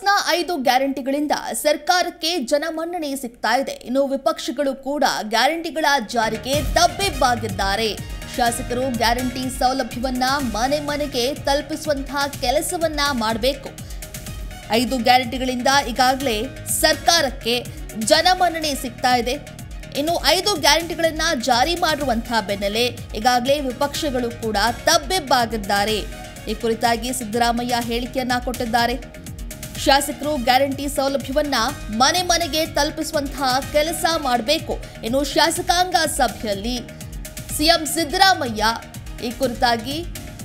ಕಾಂಗ್ರೆಸ್ನ ಐದು ಗ್ಯಾರಂಟಿಗಳಿಂದ ಸರ್ಕಾರಕ್ಕೆ ಜನಮನ್ನಣೆ ಸಿಗ್ತಾ ಇದೆ ಇನ್ನು ವಿಪಕ್ಷಗಳು ಕೂಡ ಗ್ಯಾರಂಟಿಗಳ ಜಾರಿಗೆ ತಬ್ಬಿಬ್ಬಾಗಿದ್ದಾರೆ ಶಾಸಕರು ಗ್ಯಾರಂಟಿ ಸೌಲಭ್ಯವನ್ನ ಮನೆ ಮನೆಗೆ ತಲುಪಿಸುವಂತಹ ಕೆಲಸವನ್ನ ಮಾಡಬೇಕು ಐದು ಗ್ಯಾರಂಟಿಗಳಿಂದ ಈಗಾಗಲೇ ಸರ್ಕಾರಕ್ಕೆ ಜನಮನ್ನಣೆ ಸಿಗ್ತಾ ಇದೆ ಇನ್ನು ಐದು ಗ್ಯಾರಂಟಿಗಳನ್ನ ಜಾರಿ ಮಾಡಿರುವಂತಹ ಬೆನ್ನಲ್ಲೇ ಈಗಾಗಲೇ ವಿಪಕ್ಷಗಳು ಕೂಡ ತಬ್ಬಿಬ್ಬಾಗಿದ್ದಾರೆ ಈ ಕುರಿತಾಗಿ ಸಿದ್ದರಾಮಯ್ಯ ಹೇಳಿಕೆಯನ್ನ ಕೊಟ್ಟಿದ್ದಾರೆ ಶಾಸಕರು ಗ್ಯಾರಂಟಿ ಸೌಲಭ್ಯವನ್ನ ಮನೆ ಮನೆಗೆ ತಲುಪಿಸುವಂತಹ ಕೆಲಸ ಮಾಡಬೇಕು ಇನ್ನು ಶಾಸಕಾಂಗ ಸಭೆಯಲ್ಲಿ ಸಿಎಂ ಸಿದ್ದರಾಮಯ್ಯ ಈ ಕುರಿತಾಗಿ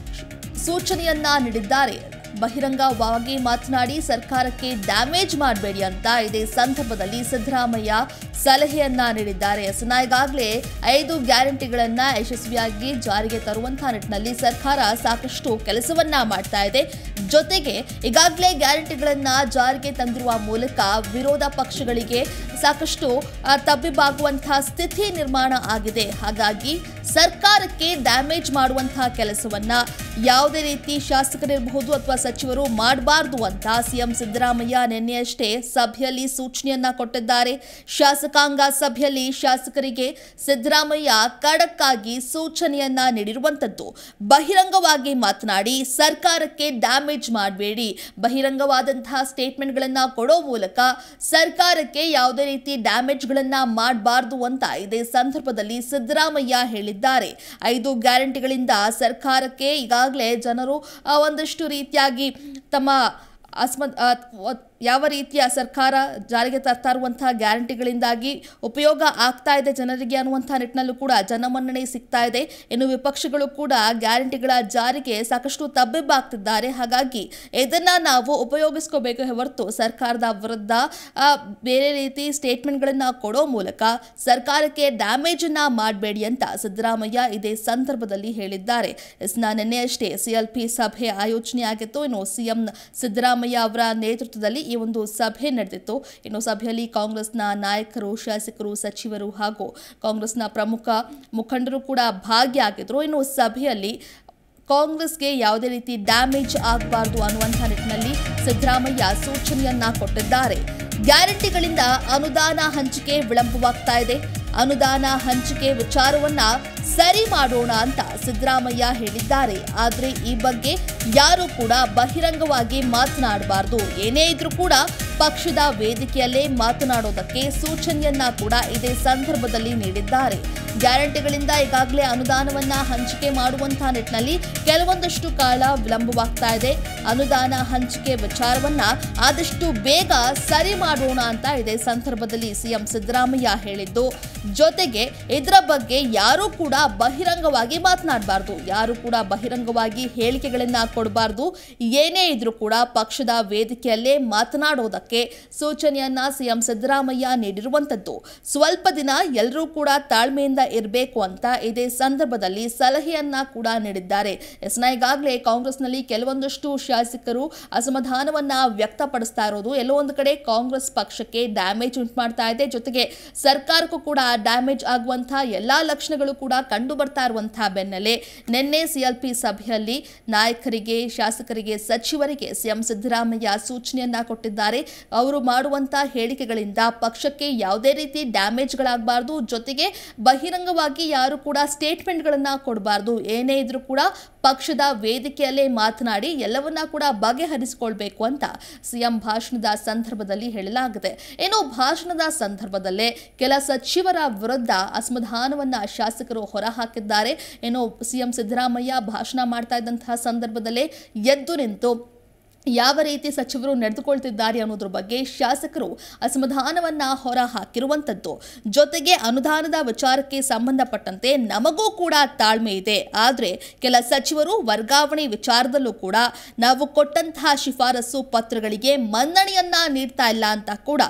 ಸೂಚನೆಯನ್ನ ನೀಡಿದ್ದಾರೆ ಬಹಿರಂಗವಾಗಿ ಮಾತನಾಡಿ ಸರ್ಕಾರಕ್ಕೆ ಡ್ಯಾಮೇಜ್ ಮಾಡಬೇಡಿ ಅಂತ ಇದೇ ಸಂದರ್ಭದಲ್ಲಿ ಸಿದ್ದರಾಮಯ್ಯ ಸಲಹೆಯನ್ನ ನೀಡಿದ್ದಾರೆ ಎಸ್ನ ಈಗಾಗಲೇ ಐದು ಗ್ಯಾರಂಟಿಗಳನ್ನ ಯಶಸ್ವಿಯಾಗಿ ಜಾರಿಗೆ ತರುವಂತಹ ನಿಟ್ಟಿನಲ್ಲಿ ಸರ್ಕಾರ ಸಾಕಷ್ಟು ಕೆಲಸವನ್ನ ಮಾಡ್ತಾ ಇದೆ ಜೊತೆಗೆ ಈಗಾಗಲೇ ಗ್ಯಾರಂಟಿಗಳನ್ನ ಜಾರಿಗೆ ತಂದಿರುವ ಮೂಲಕ ವಿರೋಧ ಪಕ್ಷಗಳಿಗೆ ಸಾಕಷ್ಟು ಆ, ತಬ್ಬಿಬ್ಬಾಗುವಂತಹ ಸ್ಥಿತಿ ನಿರ್ಮಾಣ ಆಗಿದೆ ಹಾಗಾಗಿ ಸರ್ಕಾರಕ್ಕೆ ಡ್ಯಾಮೇಜ್ ಮಾಡುವಂತಹ ಕೆಲಸವನ್ನ ಯಾವುದೇ ರೀತಿ ಶಾಸಕರಿರಬಹುದು ಅಥವಾ ಸಚಿವರು ಮಾಡಬಾರ್ದು ಅಂತ ಸಿಎಂ ಸಿದ್ದರಾಮಯ್ಯ ನಿನ್ನೆಯಷ್ಟೇ ಸಭೆಯಲ್ಲಿ ಸೂಚನೆಯನ್ನ ಕೊಟ್ಟಿದ್ದಾರೆ ಶಾಸಕಾಂಗ ಸಭೆಯಲ್ಲಿ ಶಾಸಕರಿಗೆ ಸಿದ್ದರಾಮಯ್ಯ ಖಡಕ್ ಆಗಿ ಸೂಚನೆಯನ್ನ ನೀಡಿರುವಂತದ್ದು ಬಹಿರಂಗವಾಗಿ ಮಾತನಾಡಿ ಸರ್ಕಾರಕ್ಕೆ ಡ್ಯಾಮೇಜ್ ಮಾಡಬೇಡಿ ಬಹಿರಂಗವಾದಂತಹ ಸ್ಟೇಟ್ಮೆಂಟ್ಗಳನ್ನ ಕೊಡೋ ಮೂಲಕ ಸರ್ಕಾರಕ್ಕೆ ಯಾವುದೇ ರೀತಿ ಡ್ಯಾಮೇಜ್ಗಳನ್ನ ಮಾಡಬಾರ್ದು ಅಂತ ಇದೇ ಸಂದರ್ಭದಲ್ಲಿ ಸಿದ್ದರಾಮಯ್ಯ ಹೇಳಿದ್ದಾರೆ ಐದು ಗ್ಯಾರಂಟಿಗಳಿಂದ ಸರ್ಕಾರಕ್ಕೆ ಈಗಾಗಲೇ ಜನರು ಆ, ಒಂದಷ್ಟು ರೀತಿಯಾಗಿ ತಮ್ಮ ಅಸ್ಮ ಆ, ಒ- ಯಾವ ರೀತಿಯ ಸರ್ಕಾರ ಜಾರಿಗೆ ತರ್ತಾ ಇರುವಂತಹ ಗ್ಯಾರಂಟಿಗಳಿಂದಾಗಿ ಉಪಯೋಗ ಆಗ್ತಾ ಇದೆ ಜನರಿಗೆ ಅನ್ನುವಂತಹ ನಿಟ್ಟಿನಲ್ಲೂ ಕೂಡ ಜನಮನ್ನಣೆ ಸಿಗ್ತಾ ಇದೆ ಇನ್ನು ವಿಪಕ್ಷಗಳು ಕೂಡ ಗ್ಯಾರಂಟಿಗಳ ಜಾರಿಗೆ ಸಾಕಷ್ಟು ತಬ್ಬಿಬ್ಬಾಗ್ತಿದ್ದಾರೆ ಹಾಗಾಗಿ ಇದನ್ನ ನಾವು ಉಪಯೋಗಿಸ್ಕೋಬೇಕು ಹೊರತು ಸರ್ಕಾರದ ವಿರುದ್ಧ ಆ, ಬೇರೆ ರೀತಿ ಸ್ಟೇಟ್ಮೆಂಟ್ಗಳನ್ನ ಕೊಡೋ ಮೂಲಕ ಸರ್ಕಾರಕ್ಕೆ ಡ್ಯಾಮೇಜ್ ಅನ್ನ ಮಾಡಬೇಡಿ ಅಂತ ಸಿದ್ದರಾಮಯ್ಯ ಇದೇ ಸಂದರ್ಭದಲ್ಲಿ ಹೇಳಿದ್ದಾರೆ ಎಸ್ ನಾ ನಿನ್ನೆಯಷ್ಟೇ ಸಿಎಲ್ಪಿ ಸಭೆ ಆಯೋಜನೆಯಾಗಿತ್ತು ಇನ್ನು ಸಿಎಂ ಸಿದ್ದರಾಮಯ್ಯ ಅವರ ನೇತೃತ್ವದಲ್ಲಿ ಈ ಒಂದು ಸಭೆ ನಡೆದಿತ್ತು ಇನ್ನು ಸಭೆಯಲ್ಲಿ ಕಾಂಗ್ರೆಸ್ನ ನಾಯಕರು ಶಾಸಕರು ಸಚಿವರು ಹಾಗೂ ಕಾಂಗ್ರೆಸ್ನ ಪ್ರಮುಖ ಮುಖಂಡರು ಕೂಡ ಭಾಗಿಯಾಗಿದ್ರು ಇನ್ನು ಸಭೆಯಲ್ಲಿ ಕಾಂಗ್ರೆಸ್ಗೆ ಯಾವುದೇ ರೀತಿ ಡ್ಯಾಮೇಜ್ ಆಗಬಾರ್ದು ಅನ್ನುವಂಥ ನಿಟ್ಟಿನಲ್ಲಿ ಸಿದ್ದರಾಮಯ್ಯ ಸೂಚನೆಯನ್ನ ಕೊಟ್ಟಿದ್ದಾರೆ ಗ್ಯಾರಂಟಿಗಳಿಂದ ಅನುದಾನ ಹಂಚಿಕೆ ವಿಳಂಬವಾಗ್ತಾ ಇದೆ ಅನುದಾನ ಹಂಚಿಕೆ ವಿಚಾರವನ್ನ ಸರಿ ಮಾಡೋಣ ಅಂತ ಸಿದ್ದರಾಮಯ್ಯ ಹೇಳಿದ್ದಾರೆ ಆದರೆ ಈ ಬಗ್ಗೆ ಯಾರು ಕೂಡ ಬಹಿರಂಗವಾಗಿ ಮಾತನಾಡಬಾರ್ದು ಏನೇ ಇದ್ರೂ ಕೂಡ ಪಕ್ಷದ ವೇದಿಕೆಯಲ್ಲೇ ಮಾತನಾಡೋದಕ್ಕೆ ಸೂಚನೆಯನ್ನ ಕೂಡ ಇದೇ ಸಂದರ್ಭದಲ್ಲಿ ನೀಡಿದ್ದಾರೆ ಗ್ಯಾರಂಟಿಗಳಿಂದ ಈಗಾಗಲೇ ಅನುದಾನವನ್ನ ಹಂಚಿಕೆ ಮಾಡುವಂತಹ ನಿಟ್ಟಿನಲ್ಲಿ ಕೆಲವೊಂದಷ್ಟು ಕಾಲ ವಿಳಂಬವಾಗ್ತಾ ಇದೆ ಅನುದಾನ ಹಂಚಿಕೆ ವಿಚಾರವನ್ನ ಆದಷ್ಟು ಬೇಗ ಸರಿ ಮಾಡೋಣ ಅಂತ ಇದೇ ಸಂದರ್ಭದಲ್ಲಿ ಸಿಎಂ ಸಿದ್ದರಾಮಯ್ಯ ಹೇಳಿದ್ದು ಜೊತೆಗೆ ಇದರ ಬಗ್ಗೆ ಯಾರೂ ಕೂಡ ಬಹಿರಂಗವಾಗಿ ಮಾತನಾಡಬಾರ್ದು ಯಾರು ಕೂಡ ಬಹಿರಂಗವಾಗಿ ಹೇಳಿಕೆಗಳನ್ನ ಕೊಡಬಾರ್ದು ಏನೇ ಇದ್ರೂ ಕೂಡ ಪಕ್ಷದ ವೇದಿಕೆಯಲ್ಲೇ ಮಾತನಾಡೋದಕ್ಕೆ ಸೂಚನೆಯನ್ನ ಸಿಎಂ ಸಿದ್ದರಾಮಯ್ಯ ನೀಡಿರುವಂತದ್ದು ಸ್ವಲ್ಪ ದಿನ ಎಲ್ಲರೂ ಕೂಡ ತಾಳ್ಮೆಯಿಂದ ಇರಬೇಕು ಅಂತ ಇದೇ ಸಂದರ್ಭದಲ್ಲಿ ಸಲಹೆಯನ್ನ ಕೂಡ ನೀಡಿದ್ದಾರೆ ಎಸ್ನ ಈಗಾಗಲೇ ಕಾಂಗ್ರೆಸ್ನಲ್ಲಿ ಕೆಲವೊಂದಷ್ಟು ಶಾಸಕರು ಅಸಮಾಧಾನವನ್ನ ವ್ಯಕ್ತಪಡಿಸ್ತಾ ಇರೋದು ಎಲ್ಲೋ ಒಂದು ಕಡೆ ಕಾಂಗ್ರೆಸ್ ಪಕ್ಷಕ್ಕೆ ಡ್ಯಾಮೇಜ್ ಉಂಟು ಮಾಡ್ತಾ ಇದೆ ಜೊತೆಗೆ ಸರ್ಕಾರಕ್ಕೂ ಕೂಡ ಡ್ಯಾಮೇಜ್ ಆಗುವಂತಹ ಎಲ್ಲಾ ಲಕ್ಷಣಗಳು ಕೂಡ ಕಂಡು ಬರ್ತಾ ಇರುವಂತಹ ಬೆನ್ನಲ್ಲೇ ನಿನ್ನೆ ಸಿಎಲ್ಪಿ ಸಭೆಯಲ್ಲಿ ನಾಯಕರಿಗೆ ಶಾಸಕರಿಗೆ ಸಚಿವರಿಗೆ ಸಿಎಂ ಸಿದ್ದರಾಮಯ್ಯ ಸೂಚನೆಯನ್ನ ಕೊಟ್ಟಿದ್ದಾರೆ ಅವರು ಮಾಡುವಂತಹ ಹೇಳಿಕೆಗಳಿಂದ ಪಕ್ಷಕ್ಕೆ ಯಾವುದೇ ರೀತಿ ಡ್ಯಾಮೇಜ್ಗಳಾಗಬಾರ್ದು ಜೊತೆಗೆ ಬಹಿರಂಗವಾಗಿ ಯಾರು ಕೂಡ ಸ್ಟೇಟ್ಮೆಂಟ್ಗಳನ್ನ ಕೊಡಬಾರ್ದು ಏನೇ ಇದ್ರೂ ಕೂಡ ಪಕ್ಷದ ವೇದಿಕೆಯಲ್ಲೇ ಮಾತನಾಡಿ ಎಲ್ಲವನ್ನ ಕೂಡ ಬಗೆಹರಿಸಿಕೊಳ್ಬೇಕು ಅಂತ ಸಿಎಂ ಭಾಷಣದ ಸಂದರ್ಭದಲ್ಲಿ ಹೇಳಲಾಗಿದೆ ಇನ್ನು ಭಾಷಣದ ಸಂದರ್ಭದಲ್ಲೇ ಕೆಲ ಸಚಿವರ ವಿರುದ್ಧ ಅಸಮಾಧಾನವನ್ನ ಶಾಸಕರು ಹೊರಹಾಕಿದ್ದಾರೆ ಇನ್ನು ಸಿಎಂ ಸಿದ್ದರಾಮಯ್ಯ ಭಾಷಣ ಮಾಡ್ತಾ ಇದ್ದಂತಹ ಸಂದರ್ಭದಲ್ಲೇ ಎದ್ದು ನಿಂತು ಯಾವ ರೀತಿ ಸಚಿವರು ನಡೆದುಕೊಳ್ತಿದ್ದಾರೆ ಅನ್ನೋದ್ರ ಬಗ್ಗೆ ಶಾಸಕರು ಅಸಮಾಧಾನವನ್ನ ಹೊರ ಹಾಕಿರುವಂಥದ್ದು ಜೊತೆಗೆ ಅನುದಾನದ ವಿಚಾರಕ್ಕೆ ಸಂಬಂಧಪಟ್ಟಂತೆ ನಮಗೂ ಕೂಡ ತಾಳ್ಮೆ ಇದೆ ಆದರೆ ಕೆಲ ಸಚಿವರು ವರ್ಗಾವಣೆ ವಿಚಾರದಲ್ಲೂ ಕೂಡ ನಾವು ಕೊಟ್ಟಂತಹ ಶಿಫಾರಸು ಪತ್ರಗಳಿಗೆ ಮನ್ನಣೆಯನ್ನ ನೀಡ್ತಾ ಇಲ್ಲ ಅಂತ ಕೂಡ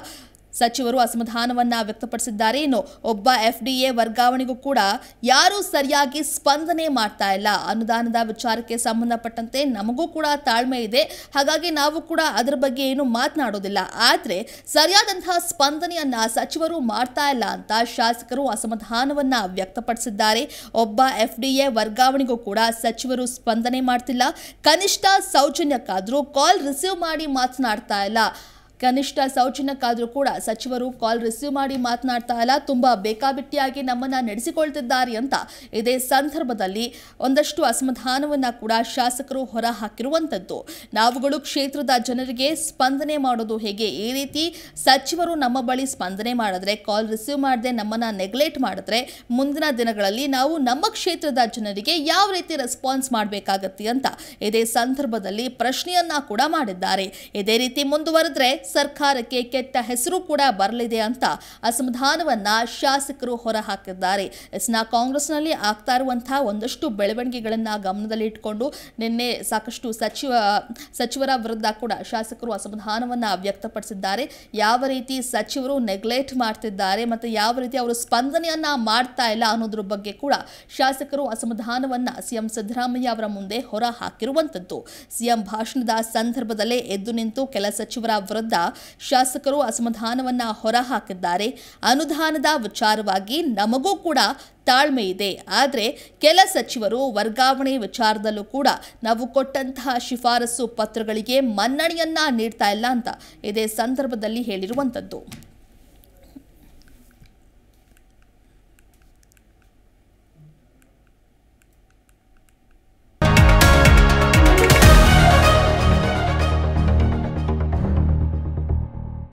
ಸಚಿವರು ಅಸಮಾಧಾನವನ್ನ ವ್ಯಕ್ತಪಡಿಸಿದ್ದಾರೆ ಇನ್ನು ಒಬ್ಬ ಎಫ್ಡಿಎ ವರ್ಗಾವಣೆಗೂ ಕೂಡ ಯಾರೂ ಸರಿಯಾಗಿ ಸ್ಪಂದನೆ ಮಾಡ್ತಾ ಇಲ್ಲ ಅನುದಾನದ ವಿಚಾರಕ್ಕೆ ಸಂಬಂಧಪಟ್ಟಂತೆ ನಮಗೂ ಕೂಡ ತಾಳ್ಮೆ ಇದೆ ಹಾಗಾಗಿ ನಾವು ಕೂಡ ಅದರ ಬಗ್ಗೆ ಏನು ಮಾತನಾಡೋದಿಲ್ಲ ಆದರೆ ಸರಿಯಾದಂತಹ ಸ್ಪಂದನೆಯನ್ನ ಸಚಿವರು ಮಾಡ್ತಾ ಇಲ್ಲ ಅಂತ ಶಾಸಕರು ಅಸಮಾಧಾನವನ್ನ ವ್ಯಕ್ತಪಡಿಸಿದ್ದಾರೆ ಒಬ್ಬ ಎಫ್ಡಿಎ ವರ್ಗಾವಣೆಗೂ ಕೂಡ ಸಚಿವರು ಸ್ಪಂದನೆ ಮಾಡ್ತಿಲ್ಲ ಕನಿಷ್ಠ ಸೌಜನ್ಯಕ್ಕಾದ್ರೂ ಕಾಲ್ ರಿಸೀವ್ ಮಾಡಿ ಮಾತನಾಡ್ತಾ ಇಲ್ಲ ಕನಿಷ್ಠ ಸೌಜನ್ಯಕ್ಕಾದ್ರೂ ಕೂಡ ಸಚಿವರು ಕಾಲ್ ರಿಸೀವ್ ಮಾಡಿ ಮಾತನಾಡ್ತಾ ಇಲ್ಲ ತುಂಬಾ ಬೇಕಾಬಿಟ್ಟಿಯಾಗಿ ನಮ್ಮನ್ನ ನಡೆಸಿಕೊಳ್ತಿದ್ದಾರೆ ಅಂತ ಇದೇ ಸಂದರ್ಭದಲ್ಲಿ ಒಂದಷ್ಟು ಅಸಮಾಧಾನವನ್ನ ಕೂಡ ಶಾಸಕರು ಹೊರ ಹಾಕಿರುವಂತದ್ದು ನಾವುಗಳು ಕ್ಷೇತ್ರದ ಜನರಿಗೆ ಸ್ಪಂದನೆ ಮಾಡೋದು ಹೇಗೆ ಈ ರೀತಿ ಸಚಿವರು ನಮ್ಮ ಬಳಿ ಸ್ಪಂದನೆ ಮಾಡಿದ್ರೆ ಕಾಲ್ ರಿಸೀವ್ ಮಾಡದೆ ನಮ್ಮನ್ನ ನೆಗ್ಲೆಕ್ಟ್ ಮಾಡಿದ್ರೆ ಮುಂದಿನ ದಿನಗಳಲ್ಲಿ ನಾವು ನಮ್ಮ ಕ್ಷೇತ್ರದ ಜನರಿಗೆ ಯಾವ ರೀತಿ ರೆಸ್ಪಾನ್ಸ್ ಮಾಡಬೇಕಾಗತ್ತೆ ಅಂತ ಇದೇ ಸಂದರ್ಭದಲ್ಲಿ ಪ್ರಶ್ನೆಯನ್ನ ಕೂಡ ಮಾಡಿದ್ದಾರೆ ಇದೇ ರೀತಿ ಮುಂದುವರೆದ್ರೆ ಸರ್ಕಾರಕ್ಕೆ ಕೆಟ್ಟ ಹೆಸರು ಕೂಡ ಬರಲಿದೆ ಅಂತ ಅಸಮಾಧಾನವನ್ನ ಶಾಸಕರು ಹೊರ ಹಾಕಿದ್ದಾರೆ ಎಸ್ನ ಕಾಂಗ್ರೆಸ್ನಲ್ಲಿ ಆಗ್ತಾ ಇರುವಂತಹ ಒಂದಷ್ಟು ಬೆಳವಣಿಗೆಗಳನ್ನ ಗಮನದಲ್ಲಿ ಇಟ್ಕೊಂಡು ನಿನ್ನೆ ಸಾಕಷ್ಟು ಸಚಿವ ಸಚಿವರ ವಿರುದ್ಧ ಕೂಡ ಶಾಸಕರು ಅಸಮಾಧಾನವನ್ನ ವ್ಯಕ್ತಪಡಿಸಿದ್ದಾರೆ ಯಾವ ರೀತಿ ಸಚಿವರು ನೆಗ್ಲೆಕ್ಟ್ ಮಾಡ್ತಿದ್ದಾರೆ ಮತ್ತೆ ಯಾವ ರೀತಿ ಅವರು ಸ್ಪಂದನೆಯನ್ನ ಮಾಡ್ತಾ ಇಲ್ಲ ಅನ್ನೋದ್ರ ಬಗ್ಗೆ ಕೂಡ ಶಾಸಕರು ಅಸಮಾಧಾನವನ್ನ ಸಿಎಂ ಸಿದ್ದರಾಮಯ್ಯ ಅವರ ಮುಂದೆ ಹೊರ ಹಾಕಿರುವಂತದ್ದು ಸಿಎಂ ಭಾಷಣದ ಸಂದರ್ಭದಲ್ಲೇ ಎದ್ದು ನಿಂತು ಕೆಲ ಸಚಿವರ ವಿರುದ್ಧ ಶಾಸಕರು ಅಸಮಾಧಾನವನ್ನ ಹೊರ ಹಾಕಿದ್ದಾರೆ ಅನುದಾನದ ವಿಚಾರವಾಗಿ ನಮಗೂ ಕೂಡ ತಾಳ್ಮೆ ಇದೆ ಆದರೆ ಕೆಲ ಸಚಿವರು ವರ್ಗಾವಣೆ ವಿಚಾರದಲ್ಲೂ ಕೂಡ ನಾವು ಕೊಟ್ಟಂತಹ ಶಿಫಾರಸು ಪತ್ರಗಳಿಗೆ ಮನ್ನಣೆಯನ್ನ ನೀಡ್ತಾ ಇಲ್ಲ ಅಂತ ಇದೇ ಸಂದರ್ಭದಲ್ಲಿ ಹೇಳಿರುವಂಥದ್ದು